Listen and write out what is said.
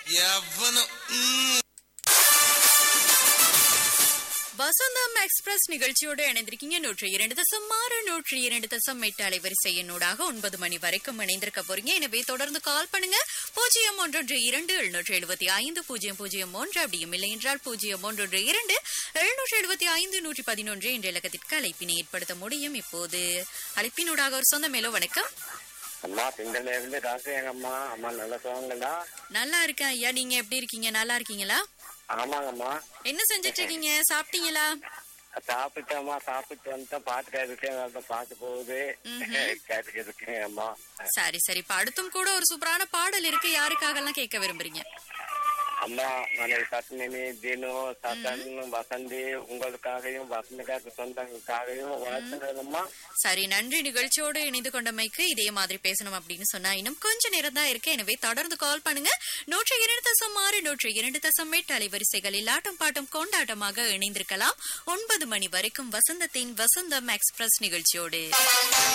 எவனும் ம். வசந்தம் எக்ஸ்பிரஸ் நிகழ்ச்சியோடு இணைந்திருக்கீங்க நூற்றி இரண்டு தசம் ஆறு நூற்றி இரண்டு தசம் எட்டு அலைவரிசை எண்ணூடாக ஒன்பது மணி வரைக்கும் இணைந்திருக்க போறீங்க எனவே தொடர்ந்து கால் பண்ணுங்க பூஜ்ஜியம் ஒன்றொன்று இரண்டு எழுநூற்றி எழுபத்தி ஐந்து பூஜ்ஜியம் பூஜ்ஜியம் ஒன்று அப்படியும் இல்லை என்றால் பூஜ்ஜியம் ஒன்றொன்று இரண்டு எழுநூற்றி எழுபத்தி ஐந்து நூற்றி பதினொன்று என்ற இலக்கத்திற்கு அழைப்பினை ஏற்படுத்த முடியும் இப்போது அழைப்பினூடாக ஒரு சொந்த மேலோ வணக்கம் அம்மா திண்டல இருந்து ராசேங்க அம்மா அம்மா நல்ல சுகங்களா நல்லா இருக்கேன் ஐயா நீங்க எப்படி இருக்கீங்க நல்லா இருக்கீங்களா ஆமாங்கம்மா என்ன செஞ்சிட்டு இருக்கீங்க சாப்பிட்டீங்களா சாப்பிட்டேம்மா சாப்பிட்டு வந்துட்டேன் பாட்டு கேட்டுட்டு பாட்டு போகுது கேட்டுக்கிட்டு இருக்கேன் அம்மா சரி சரி இப்ப அடுத்தும் கூட ஒரு சூப்பரான பாடல் இருக்கு யாருக்காகலாம் கேட்க விரும்புறீங்க அம்மா மனைவி பத்மினி தினு சதன் வசந்தி உங்களுக்காகவும் வசந்திக்காக சொந்தங்களுக்காகவும் வாழ்த்துறேன்மா சரி நன்றி நிகழ்ச்சியோடு இணைந்து கொண்டமைக்கு இதே மாதிரி பேசணும் அப்படின்னு சொன்னா இன்னும் கொஞ்ச நேரம் தான் இருக்கு எனவே தொடர்ந்து கால் பண்ணுங்க நூற்றி இரண்டு தசம் ஆறு நூற்றி இரண்டு தசம் எட்டு அலைவரிசைகளில் ஆட்டம் பாட்டம் கொண்டாட்டமாக இணைந்திருக்கலாம் ஒன்பது மணி வரைக்கும் வசந்தத்தின் வசந்தம் எக்ஸ்பிரஸ் நிகழ்ச்சியோடு